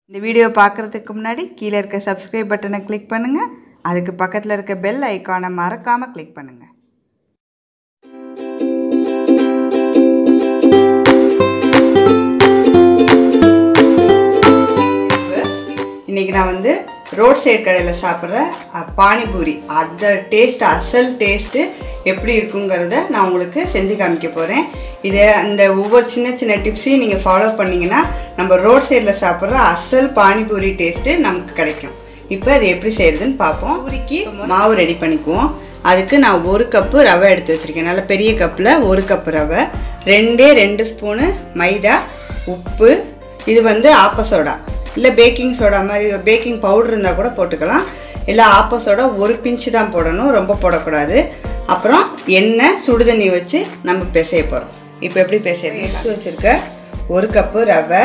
இந்த வீடியோ பார்க்குறதுக்கு முன்னாடி கீழே இருக்க சப்ஸ்கிரைப் பட்டனை கிளிக் பண்ணுங்கள் அதுக்கு பக்கத்தில் இருக்க பெல் ஐக்கானை மறக்காமல் கிளிக் பண்ணுங்கள் இன்றைக்கி நான் வந்து ரோட் சைடு கடையில் சாப்பிட்ற அஹ், பானிபூரி அந்த டேஸ்ட் அசல் டேஸ்ட்டு எப்படி இருக்குங்கிறத நான் உங்களுக்கு செஞ்சு காமிக்க போகிறேன் இதை அந்த ஒவ்வொரு சின்ன சின்ன டிப்ஸையும் நீங்கள் ஃபாலோ பண்ணிங்கன்னா நம்ம ரோட் சைடில் சாப்பிட்ற அசல் பானிபூரி டேஸ்ட்டு நமக்கு கிடைக்கும் இப்போ அது எப்படி செய்யறதுன்னு பார்ப்போம் பூரிக்கு மாவு ரெடி பண்ணிக்குவோம் அதுக்கு நான் ஒரு கப்பு ரவை எடுத்து வச்சுருக்கேன் நல்ல பெரிய கப்பில் ஒரு கப்பு ரவை ரெண்டே ரெண்டு ஸ்பூனு மைதா உப்பு இது வந்து ஆப்ப சோடா இல்லை பேக்கிங் சோடா மாதிரி பேக்கிங் பவுடர் இருந்தால் கூட போட்டுக்கலாம் இல்லை ஆப்ப சோடா ஒரு பிஞ்சு தான் போடணும் ரொம்ப போடக்கூடாது அப்புறம் எண்ணெய் சுடுதண்ணி வச்சு நம்ம பிசைய போகிறோம் இப்போ எப்படி பிசைறது எடுத்து வச்சுருக்க ஒரு கப்பு ரவை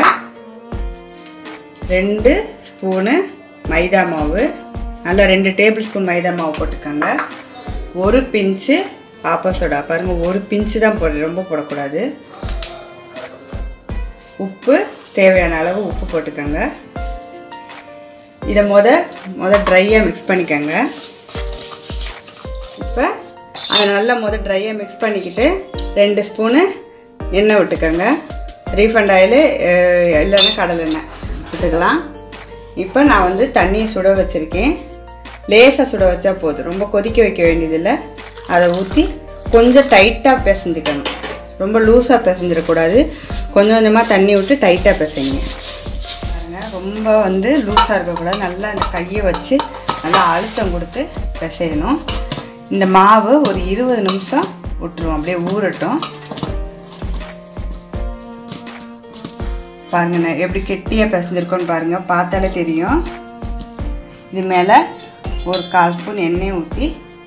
ரெண்டு ஸ்பூனு மைதா மாவு நல்லா ரெண்டு டேபிள் ஸ்பூன் மைதா மாவு போட்டுக்கோங்க ஒரு பிஞ்சு ஆப்ப சோடா பாருங்கள் ஒரு பிஞ்சு தான் போடுறேன் ரொம்ப போடக்கூடாது உப்பு தேவையான அளவு உப்பு போட்டுக்கோங்க இதை முத முத ட்ரையாக மிக்ஸ் பண்ணிக்கோங்க இப்போ அதை நல்லா முத ட்ரையாக மிக்ஸ் பண்ணிக்கிட்டு ரெண்டு ஸ்பூனு எண்ணெய் விட்டுக்கோங்க ரீஃபண்ட் ஆயிலு இல்லைன்னா கடலை எண்ணெய் விட்டுக்கலாம் இப்போ நான் வந்து தண்ணியை சுட வச்சுருக்கேன் லேசாக சுட வச்சா போதும் ரொம்ப கொதிக்க வைக்க வேண்டியதில்லை அதை ஊற்றி கொஞ்சம் டைட்டாக பிசைஞ்சுக்கணும் ரொம்ப லூஸாக பிசைஞ்சிடக்கூடாது கொஞ்சம் கொஞ்சமாக தண்ணி விட்டு டைட்டாக பிசைங்க பாருங்க ரொம்ப வந்து லூஸாக இருக்கக்கூடாது நல்லா அந்த கையை வச்சு நல்லா அழுத்தம் கொடுத்து பிசையணும் இந்த மாவு ஒரு இருபது நிமிஷம் விட்டுருவோம் அப்படியே ஊறட்டும் பாருங்க நான் எப்படி கெட்டியாக பிசைஞ்சிருக்கோன்னு பாருங்கள் பார்த்தாலே தெரியும் இது மேலே ஒரு கால் ஸ்பூன் எண்ணெய் ஊற்றி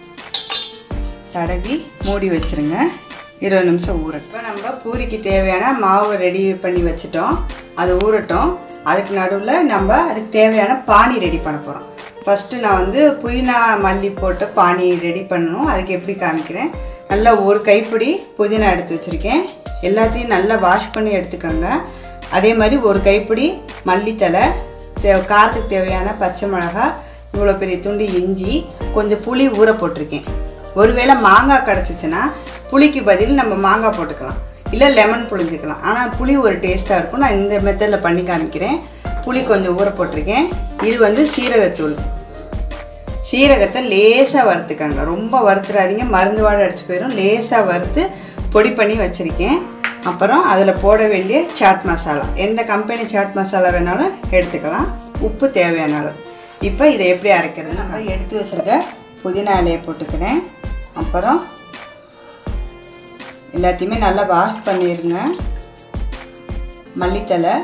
தடவி மூடி வச்சுருங்க இருபது நிமிஷம் ஊறட்டும் இப்போ நம்ம பூரிக்கு தேவையான மாவு ரெடி பண்ணி வச்சுட்டோம் அது ஊறட்டும் அதுக்கு நடுவில் நம்ம அதுக்கு தேவையான பானி ரெடி பண்ண போகிறோம் ஃபஸ்ட்டு நான் வந்து புதினா மல்லி போட்டு பானி ரெடி பண்ணணும் அதுக்கு எப்படி காமிக்கிறேன் நல்லா ஒரு கைப்பிடி புதினா எடுத்து வச்சுருக்கேன் எல்லாத்தையும் நல்லா வாஷ் பண்ணி எடுத்துக்கோங்க அதே மாதிரி ஒரு கைப்பிடி மல்லித்தலை தே காரத்துக்கு தேவையான பச்சை மிளகாய் இவ்வளோ பெரிய துண்டு இஞ்சி கொஞ்சம் புளி ஊற போட்டிருக்கேன் ஒருவேளை மாங்காய் கிடச்சிச்சின்னா புளிக்கு பதில் நம்ம மாங்காய் போட்டுக்கலாம் இல்லை லெமன் புளிஞ்சிக்கலாம் ஆனால் புளி ஒரு டேஸ்ட்டாக இருக்கும் நான் இந்த மெத்தடில் பண்ணி காமிக்கிறேன் புளி கொஞ்சம் ஊற போட்டிருக்கேன் இது வந்து சீரகத்தூள் சீரகத்தை லேசாக வறுத்துக்கங்க ரொம்ப வறுத்துறாதீங்க மருந்து வாடை அடிச்சு போயிடும் லேசாக வறுத்து பொடி பண்ணி வச்சுருக்கேன் அப்புறம் அதில் போட வேண்டிய சாட் மசாலா எந்த கம்பெனி சாட் மசாலா வேணாலும் எடுத்துக்கலாம் உப்பு தேவையான அளவு இப்போ இதை எப்படி அரைக்கிறது நம்ம எடுத்து வச்சுருக்க புதினா இலையை போட்டுக்கிறேன் அப்புறம் எல்லாத்தையுமே நல்லா வாஷ் பண்ணிடுங்க மல்லித்தலை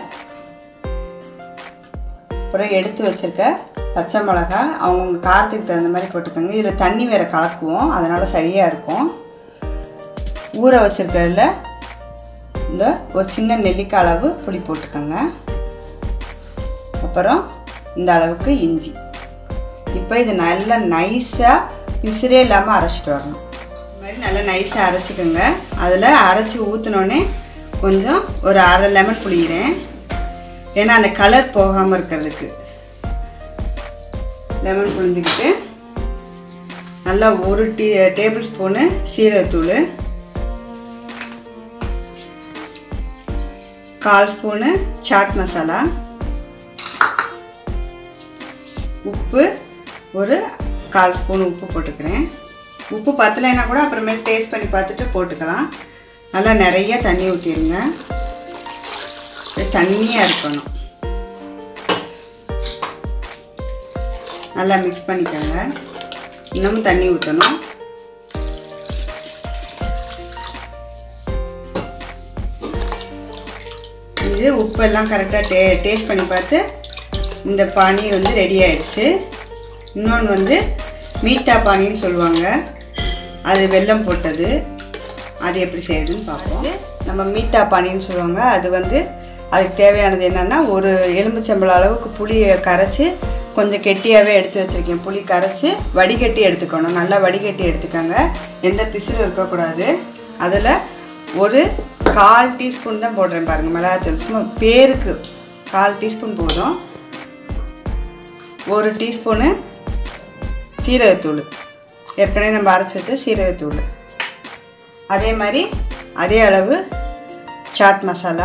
அப்புறம் எடுத்து வச்சுருக்க பச்சை மிளகா அவங்கவுங்க காரத்துக்கு தகுந்த மாதிரி போட்டுக்கோங்க இதில் தண்ணி வேறு கலக்குவோம் அதனால் சரியாக இருக்கும் ஊற வச்சுருக்கிறதுல இந்த ஒரு சின்ன நெல்லிக்காய் அளவு புளி போட்டுக்கோங்க அப்புறம் இந்த அளவுக்கு இஞ்சி இப்போ இது நல்லா நைஸாக பிசிறே இல்லாமல் அரைச்சிட்டு வரணும் இது மாதிரி நல்லா நைஸாக அரைச்சிக்கோங்க அதில் அரைச்சி ஊற்றினோடனே கொஞ்சம் ஒரு அரை லெமன் புளிகிறேன் ஏன்னா அந்த கலர் போகாமல் இருக்கிறதுக்கு லெமன் புளிஞ்சிக்கிட்டு நல்லா ஒரு டீ டேபிள் ஸ்பூனு சீரகத்தூள் கால் ஸ்பூனு சாட் மசாலா உப்பு ஒரு கால் ஸ்பூன் உப்பு போட்டுக்கிறேன் உப்பு பத்தலைன்னா கூட அப்புறமேல் டேஸ்ட் பண்ணி பார்த்துட்டு போட்டுக்கலாம் நல்லா நிறைய தண்ணி ஊற்றிடுங்க தண்ணியாக இருக்கணும் நல்லா மிக்ஸ் பண்ணிக்கோங்க இன்னமும் தண்ணி ஊற்றணும் இது உப்பெல்லாம் கரெக்டாக டே டேஸ்ட் பண்ணி பார்த்து இந்த பானி வந்து ரெடி ஆயிடுச்சு இன்னொன்று வந்து மீட்டா பானின்னு சொல்லுவாங்க அது வெல்லம் போட்டது அது எப்படி செய்யுதுன்னு பார்ப்போம் நம்ம மீட்டா பானின்னு சொல்லுவாங்க அது வந்து அதுக்கு தேவையானது என்னென்னா ஒரு எலும்புச்சம்பளம் அளவுக்கு புளியை கரைச்சி கொஞ்சம் கெட்டியாகவே எடுத்து வச்சுருக்கேன் புளி கரைச்சி வடிகட்டி எடுத்துக்கணும் நல்லா வடிகட்டி எடுத்துக்கோங்க எந்த பிசிறும் இருக்கக்கூடாது அதில் ஒரு கால் டீஸ்பூன் தான் போடுறேன் பாருங்கள் மிளகாத்தூள் சும்மா பேருக்கு கால் டீஸ்பூன் போதும் ஒரு டீஸ்பூனு சீரகத்தூள் ஏற்கனவே நம்ம அரைச்சி வச்ச சீரகத்தூள் அதே மாதிரி அதே அளவு சாட் மசாலா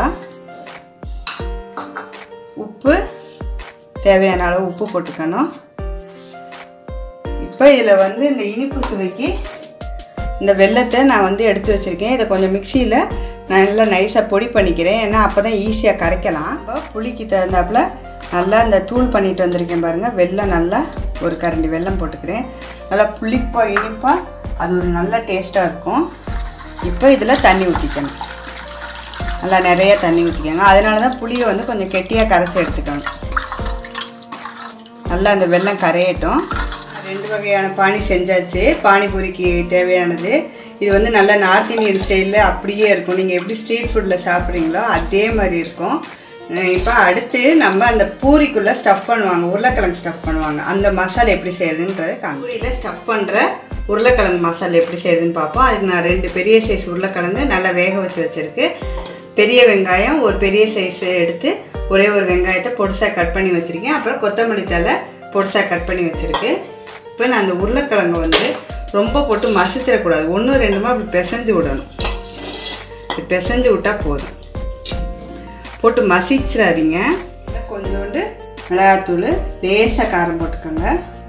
உப்பு தேவையான அளவு உப்பு போட்டுக்கணும் இப்போ இதில் வந்து இந்த இனிப்பு சுவைக்கு இந்த வெள்ளத்தை நான் வந்து எடுத்து வச்சுருக்கேன் இதை கொஞ்சம் மிக்சியில் நான் நல்லா நைஸாக பொடி பண்ணிக்கிறேன் ஏன்னா அப்போ தான் ஈஸியாக கரைக்கலாம் இப்போ புளிக்கு தகுந்தாப்புல நல்லா இந்த தூள் பண்ணிட்டு வந்திருக்கேன் பாருங்கள் வெல்லம் நல்லா ஒரு கரண்டி வெல்லம் போட்டுக்கிறேன் நல்லா புளிப்பாக இனிப்பாக அது ஒரு நல்ல டேஸ்ட்டாக இருக்கும் இப்போ இதில் தண்ணி ஊற்றிக்கணும் நல்லா நிறைய தண்ணி ஊற்றிக்கோங்க அதனால தான் புளியை வந்து கொஞ்சம் கெட்டியாக கரைச்சி எடுத்துக்கணும் நல்லா அந்த வெல்லம் கரையட்டும் ரெண்டு வகையான பானி செஞ்சாச்சு பானிபூரிக்கு தேவையானது இது வந்து நல்லா நார்த் இந்தியன் ஸ்டைலில் அப்படியே இருக்கும் நீங்கள் எப்படி ஸ்ட்ரீட் ஃபுட்டில் சாப்பிட்றீங்களோ அதே மாதிரி இருக்கும் இப்போ அடுத்து நம்ம அந்த பூரிக்குள்ளே ஸ்டஃப் பண்ணுவாங்க உருளைக்கிழங்கு ஸ்டஃப் பண்ணுவாங்க அந்த மசாலா எப்படி செய்யறதுன்றது பூரியில் ஸ்டஃப் பண்ணுற உருளைக்கிழங்கு மசாலா எப்படி செய்யறதுன்னு பார்ப்போம் அதுக்கு நான் ரெண்டு பெரிய சைஸ் உருளைக்கிழங்கு நல்லா வேக வச்சு வச்சுருக்கு பெரிய வெங்காயம் ஒரு பெரிய சைஸ் எடுத்து ஒரே ஒரு வெங்காயத்தை பொடிசாக கட் பண்ணி வச்சுருக்கேன் அப்புறம் கொத்தமல்லி தலை பொடிசாக கட் பண்ணி வச்சுருக்கு இப்போ நான் அந்த உருளைக்கிழங்கு வந்து ரொம்ப போட்டு மசிச்சிடக்கூடாது ஒன்று ரெண்டுமா அப்படி பிசைஞ்சு விடணும் இப்படி பிசைஞ்சு விட்டால் போதும் போட்டு மசிச்சிடாதீங்க கொஞ்சோண்டு மிளகாத்தூள் லேசாக காரம் போட்டுக்கோங்க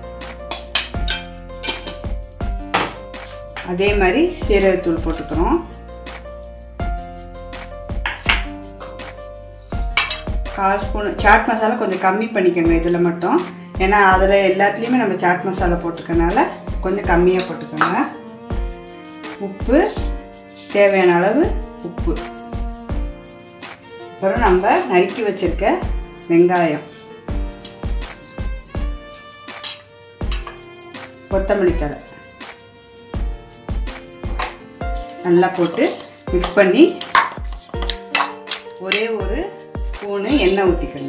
அதே மாதிரி சீரகத்தூள் போட்டுக்கிறோம் கால் ஸ்பூன் சாட் மசாலா கொஞ்சம் கம்மி பண்ணிக்கோங்க இதில் மட்டும் ஏன்னா அதில் எல்லாத்துலேயுமே நம்ம சாட் மசாலா போட்டிருக்கனால கொஞ்சம் கம்மியாக போட்டுக்கோங்க உப்பு தேவையான அளவு உப்பு அப்புறம் நம்ம நறுக்கி வச்சுருக்க வெங்காயம் கொத்தமல்லி தழை நல்லா போட்டு மிக்ஸ் பண்ணி ஒரே ஒரு ஸ்பூனு எண்ணெய் ஊற்றிக்கோங்க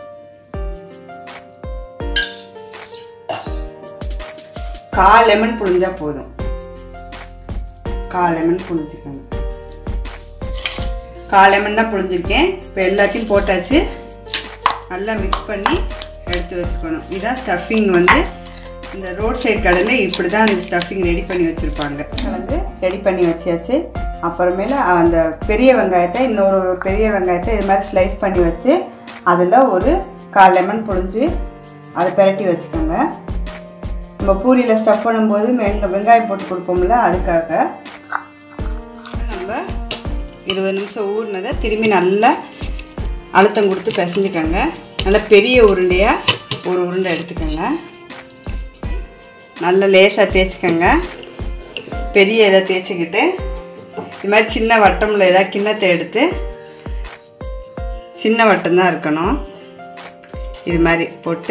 கால் லெமன் புழிஞ்சா போதும் கால் லெமன் புழிஞ்சிக்கோங்க கால் லெமன் தான் புழிஞ்சிருக்கேன் இப்போ எல்லாத்தையும் போட்டாச்சு நல்லா மிக்ஸ் பண்ணி எடுத்து வச்சுக்கணும் இதுதான் ஸ்டஃபிங் வந்து இந்த ரோட் சைடு கடையில் இப்படி தான் அந்த ஸ்டஃபிங் ரெடி பண்ணி வச்சுருப்பாங்க கலந்து ரெடி பண்ணி வச்சாச்சு அப்புறமேல அந்த பெரிய வெங்காயத்தை இன்னொரு பெரிய வெங்காயத்தை இது மாதிரி ஸ்லைஸ் பண்ணி வச்சு அதில் ஒரு கால் லெமன் புழிஞ்சு அதை பிரட்டி வச்சுக்கோங்க நம்ம பூரியில் ஸ்டஃப் பண்ணும்போது வெங்க வெங்காயம் போட்டு கொடுப்போம்ல அதுக்காக நம்ம இருபது நிமிஷம் ஊறினதை திரும்பி நல்லா அழுத்தம் கொடுத்து பிசைஞ்சுக்கோங்க நல்லா பெரிய உருண்டையாக ஒரு உருண்டை எடுத்துக்கோங்க நல்லா லேசாக தேய்ச்சிக்கோங்க பெரிய இதை தேய்ச்சிக்கிட்டு இது மாதிரி சின்ன வட்டமில் ஏதாவது கிண்ணத்தை எடுத்து சின்ன வட்டம் தான் இருக்கணும் இது மாதிரி போட்டு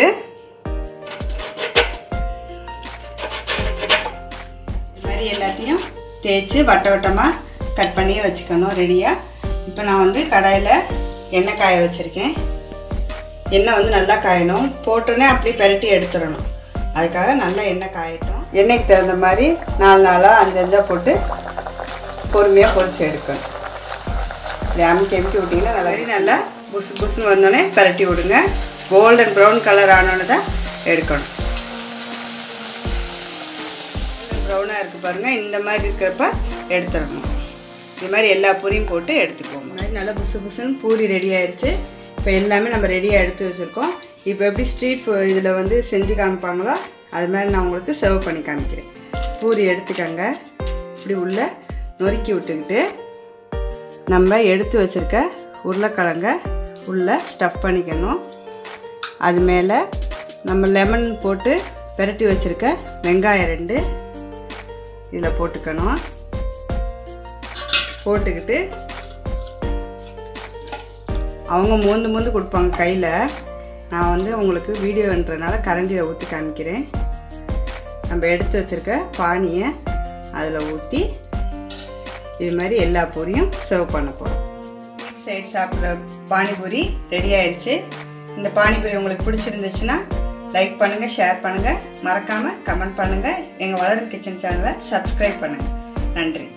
இது மாதிரி எல்லாத்தையும் தேய்ச்சி வட்ட வட்டமாக கட் பண்ணி வச்சுக்கணும் ரெடியாக இப்போ நான் வந்து கடாயில் எண்ணெய் காய வச்சுருக்கேன் எண்ணெய் வந்து நல்லா காயணும் போட்டோன்னே அப்படியே பெரட்டி எடுத்துடணும் அதுக்காக நல்லா எண்ணெய் காயட்டும் எண்ணெய்க்கு தகுந்த மாதிரி நாலு நாளாக அஞ்சு அஞ்சாக போட்டு பொறுமையாக பொரிச்சு எடுக்கணும் இப்படி அமுக்கி அமுக்கி விட்டிங்கன்னா நல்லா நல்லா புசு புசுன்னு வந்தோடனே பெரட்டி விடுங்க கோல்டன் ப்ரௌன் கலர் ஆனோன்னு தான் எடுக்கணும் ப்ரௌனாக இருக்குது பாருங்கள் இந்த மாதிரி இருக்கிறப்ப எடுத்துடணும் இது மாதிரி எல்லா பூரியும் போட்டு எடுத்துக்கோங்க மாதிரி நல்லா புசு புசுன்னு பூரி ரெடி ஆயிடுச்சு இப்போ எல்லாமே நம்ம ரெடியாக எடுத்து வச்சுருக்கோம் இப்போ எப்படி ஸ்ட்ரீட் ஃபு இதில் வந்து செஞ்சு காமிப்பாங்களோ அது மாதிரி நான் உங்களுக்கு சர்வ் பண்ணி காமிக்கிறேன் பூரி எடுத்துக்கங்க இப்படி உள்ள நொறுக்கி விட்டுக்கிட்டு நம்ம எடுத்து வச்சுருக்க உருளைக்கிழங்க உள்ள ஸ்டஃப் பண்ணிக்கணும் அது மேலே நம்ம லெமன் போட்டு பெரட்டி வச்சுருக்க வெங்காயம் ரெண்டு இதில் போட்டுக்கணும் போட்டுக்கிட்டு அவங்க மோந்து மோந்து கொடுப்பாங்க கையில் நான் வந்து உங்களுக்கு வீடியோன்றனால கரண்டியில் ஊற்றி காமிக்கிறேன் நம்ம எடுத்து வச்சுருக்க பானியை அதில் ஊற்றி இது மாதிரி எல்லா பூரியும் சர்வ் பண்ண போகிறோம் சைடு சாப்பிட்ற பானிபூரி ரெடி ஆயிடுச்சு இந்த பானிபூரி உங்களுக்கு பிடிச்சிருந்துச்சுன்னா லைக் பண்ணுங்கள் ஷேர் பண்ணுங்கள் மறக்காமல் கமெண்ட் பண்ணுங்கள் எங்கள் வளரும் கிச்சன் சேனலை சப்ஸ்கிரைப் பண்ணுங்கள் நன்றி